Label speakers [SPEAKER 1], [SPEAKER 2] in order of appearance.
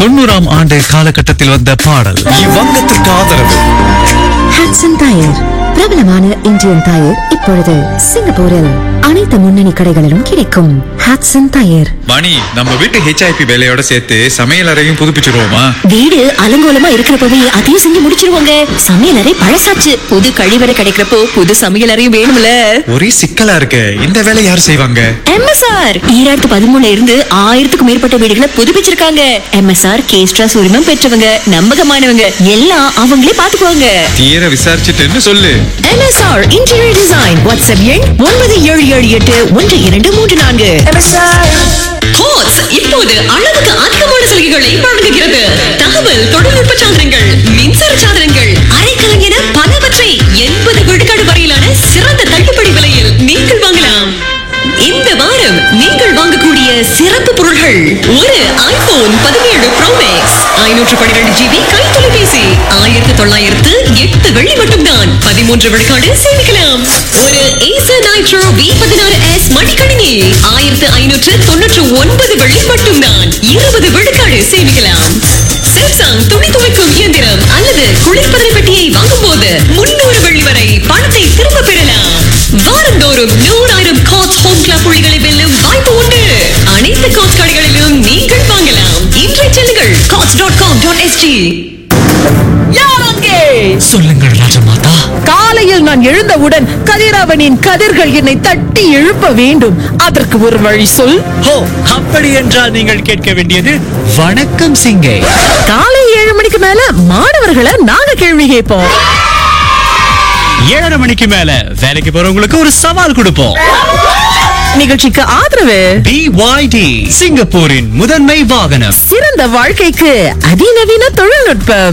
[SPEAKER 1] தொண்ணூறாம் ஆண்டு காலகட்டத்தில் வந்த பாடல்
[SPEAKER 2] இவ்வங்கத்திற்கு ஆதரவு
[SPEAKER 3] ஹாட்சன் டயர் பிரபலமான இந்தியன் டயர் இப்பொழுது சிங்கப்பூரில் அனைத்து முன்னணி கடைகளிலும் கிடைக்கும் ஹாட்சன் டயர்
[SPEAKER 4] மணி நம்ம வீட்டு ஹெச்ஐபி வேலையோட சேர்த்து சமையல் அறையும் புதுப்பிச்சிருவோமா
[SPEAKER 5] வீடு அலங்கோலமா இருக்கிறப்பவே அதையும் செஞ்சு முடிச்சிருவாங்க சமையலறை பழசாச்சு புது கழிவறை கிடைக்கிறப்போ புது சமையலறையும் வேணும்ல
[SPEAKER 4] ஒரே சிக்கலா இருக்கு இந்த வேலை யார் செய்வாங்க
[SPEAKER 5] எம்எஸ்ஆர் ஈராயிரத்து பதிமூணுல இருந்து ஆயிரத்துக்கும் மேற்பட்ட வீடுகளை புதுப்பிச்சிருக்காங்க எம்எஸ்ஆர் கேஸ்ட்ராஸ் உரிமம் பெற்றவங்க நம்பகமானவங்க எல்லாம் அவங்களே பாத்துக்குவாங்க
[SPEAKER 4] தீர விசாரிச்சுட்டுன்னு சொல்லு
[SPEAKER 5] எம்எஸ்ஆர் இன்டீரியர் டிசைன் வாட்ஸ்அப் எண் ஒன்பது ஏழு ஏழு எட்டு ஒன்று இரண்டு மூன்று நான்கு கோட்ஸ் இப்போது அளவுக்கு அதிகமான சலுகைகளை வழங்குகிறது தகவல் தொழில்நுட்ப சாதனங்கள் மின்சார சாதனங்கள் அரைக்கலம் என பலவற்றை எண்பது விழுக்காடு வரையிலான சிறந்த தள்ளுபடி விலையில் நீங்கள் வாங்கலாம் இந்த வாரம் நீங்கள் வாங்கக்கூடிய சிறப்பு பொருள்கள் ஒரு ஐபோன் பதினேழு ப்ரோ மேக்ஸ் ஐநூற்று பன்னிரண்டு ஜிபி கைத்தொலைபேசி ஆயிரத்தி தொள்ளாயிரத்து எட்டு வெள்ளி மட்டும்தான் பதிமூன்று விழுக்காடு சேமிக்கலாம் ஒரு ஏசர் நைட்ரோ வி பதினாறு எஸ் மடிக்கணினி ஆயிரத்து ஐநூற்று தொன்னூற்று ஒன்பது வெள்ளி மட்டும்தான் இருபது விழுக்காடு சேமிக்கலாம் சாம்சங் துணி துவைக்கும் இயந்திரம் அல்லது குளிர்பதன பெட்டியை வாங்கும் போது முன்னூறு வெள்ளி வரை பணத்தை திரும்ப பெறலாம் வாரந்தோறும் நூறாயிரம் காட்ஸ் ஹோம் கிளப் புள்ளிகளை வெல்லும் வாய்ப்பு உண்டு அனைத்து காட்ஸ் கடைகளிலும் நீங்கள் வாங்கலாம் இன்றைய செல்லுங்கள் Courts dot com dot S G
[SPEAKER 1] சொல்லுங்கள் ராஜமாதா
[SPEAKER 6] காலையில் நான் எழுந்தவுடன் கதிரவனின் கதிர்கள் என்னை தட்டி எழுப்ப வேண்டும் அதற்கு ஒரு வழி சொல்
[SPEAKER 1] ஹோ அப்படி என்றால் நீங்கள் கேட்க வேண்டியது வணக்கம் சிங்கை
[SPEAKER 6] காலை ஏழு மணிக்கு மேல மாணவர்களை நாங்க கேள்வி கேட்போம்
[SPEAKER 1] ஏழரை மணிக்கு மேல வேலைக்கு போறவங்களுக்கு ஒரு சவால் கொடுப்போம்
[SPEAKER 6] நிகழ்ச்சிக்கு ஆதரவு
[SPEAKER 1] BYD சிங்கப்பூரின் முதன்மை வாகனம்
[SPEAKER 6] சிறந்த வாழ்க்கைக்கு அதிநவீன தொழில்நுட்பம்